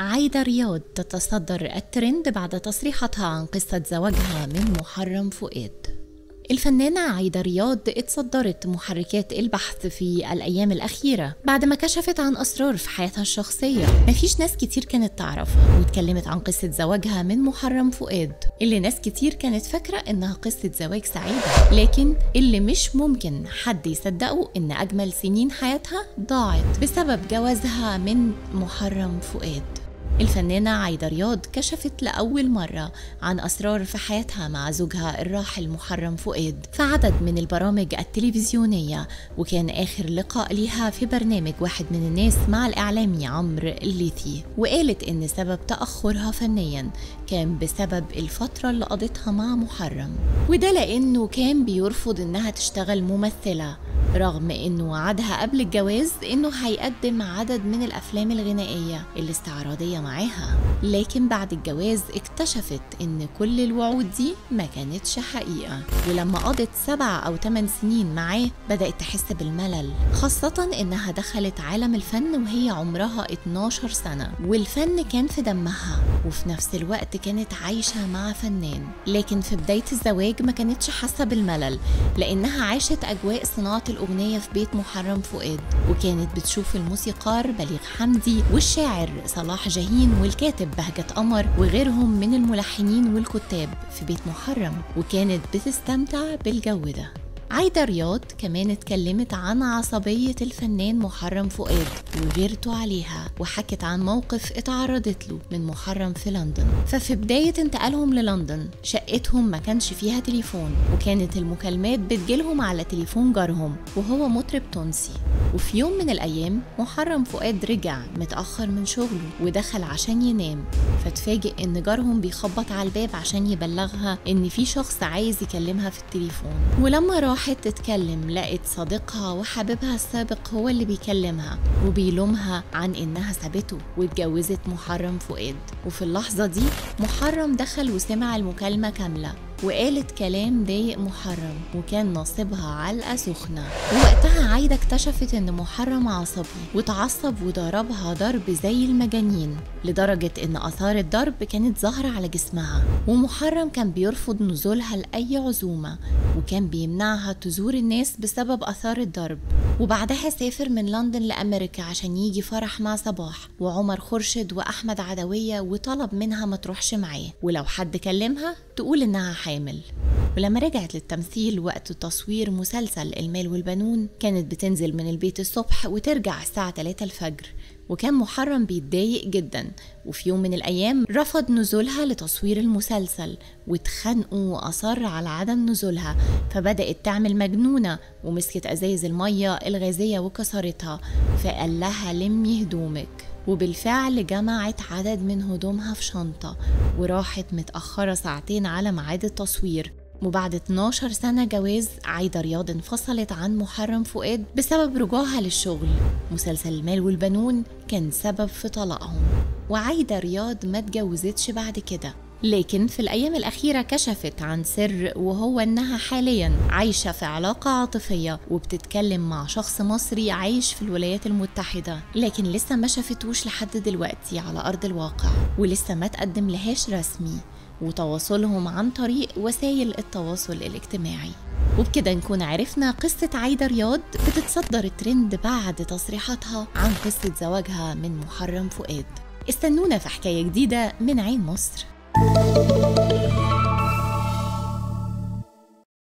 عايدة رياض تتصدر الترند بعد تصريحاتها عن قصة زواجها من محرم فؤاد الفنانة عايدة رياض اتصدرت محركات البحث في الأيام الأخيرة بعد ما كشفت عن أسرار في حياتها الشخصية مفيش ناس كتير كانت تعرفها واتكلمت عن قصة زواجها من محرم فؤاد اللي ناس كتير كانت فاكرة إنها قصة زواج سعيدة لكن اللي مش ممكن حد يصدقه إن أجمل سنين حياتها ضاعت بسبب جوازها من محرم فؤاد الفنانة عايدة رياض كشفت لأول مرة عن أسرار في حياتها مع زوجها الراحل محرم فؤاد في عدد من البرامج التلفزيونية وكان آخر لقاء ليها في برنامج واحد من الناس مع الإعلامي عمرو الليثي وقالت إن سبب تأخرها فنيا كان بسبب الفترة اللي قضتها مع محرم وده لأنه كان بيرفض إنها تشتغل ممثلة رغم انه وعدها قبل الجواز انه هيقدم عدد من الافلام الغنائيه الاستعراضيه معاها لكن بعد الجواز اكتشفت ان كل الوعود دي ما كانتش حقيقه ولما قضت سبع او ثمان سنين معاه بدات تحس بالملل خاصه انها دخلت عالم الفن وهي عمرها 12 سنه والفن كان في دمها وفي نفس الوقت كانت عايشه مع فنان لكن في بدايه الزواج ما كانتش حاسه بالملل لانها عاشت اجواء صناعه الأغنية في بيت محرم فؤاد وكانت بتشوف الموسيقار بليغ حمدي والشاعر صلاح جاهين والكاتب بهجة قمر وغيرهم من الملحنين والكتاب في بيت محرم وكانت بتستمتع بالجو ده عايدة رياض كمان اتكلمت عن عصبية الفنان محرم فؤاد وغيرته عليها وحكت عن موقف اتعرضت له من محرم في لندن ففي بداية انتقالهم للندن شقتهم ما كانش فيها تليفون وكانت المكالمات بتجيلهم على تليفون جارهم وهو مطرب تونسي وفي يوم من الأيام محرم فؤاد رجع متأخر من شغله ودخل عشان ينام فتفاجئ إن جارهم بيخبط على الباب عشان يبلغها إن في شخص عايز يكلمها في التليفون ولما راحت تتكلم لقت صديقها وحبيبها السابق هو اللي بيكلمها وبيلومها عن إنها سابته واتجوزت محرم فؤاد وفي اللحظة دي محرم دخل وسمع المكالمة كاملة وقالت كلام ضايق محرم وكان نصيبها علقة سخنة ووقتها عايدة اكتشفت ان محرم عصبي وتعصب وضربها ضرب زي المجانين لدرجة ان اثار الضرب كانت ظاهرة على جسمها ومحرم كان بيرفض نزولها لأي عزومة وكان بيمنعها تزور الناس بسبب اثار الضرب وبعدها سافر من لندن لأمريكا عشان يجي فرح مع صباح وعمر خورشيد وأحمد عدوية وطلب منها ما تروحش معاه ولو حد كلمها تقول إنها حامل ولما رجعت للتمثيل وقت تصوير مسلسل المال والبنون كانت بتنزل من البيت الصبح وترجع الساعة 3 الفجر وكان محرم بيتضايق جدا وفي يوم من الأيام رفض نزولها لتصوير المسلسل واتخانقوا وأصر على عدم نزولها فبدأت تعمل مجنونة ومسكت أزايز المية الغازية وكسرتها فقال لها لمي هدومك وبالفعل جمعت عدد من هدومها في شنطة وراحت متأخرة ساعتين على ميعاد التصوير وبعد 12 سنة جواز عايدة رياض انفصلت عن محرم فؤاد بسبب رجوعها للشغل مسلسل المال والبنون كان سبب في طلاقهم وعايدة رياض ما اتجوزتش بعد كده لكن في الأيام الأخيرة كشفت عن سر وهو إنها حاليا عايشة في علاقة عاطفية وبتتكلم مع شخص مصري عايش في الولايات المتحدة لكن لسه ما شافتوش لحد دلوقتي على أرض الواقع ولسه ما تقدم لهاش رسمي وتواصلهم عن طريق وسائل التواصل الاجتماعي وبكده نكون عرفنا قصة عايدة رياض بتتصدر الترند بعد تصريحاتها عن قصة زواجها من محرم فؤاد استنونا في حكاية جديدة من عين مصر thank you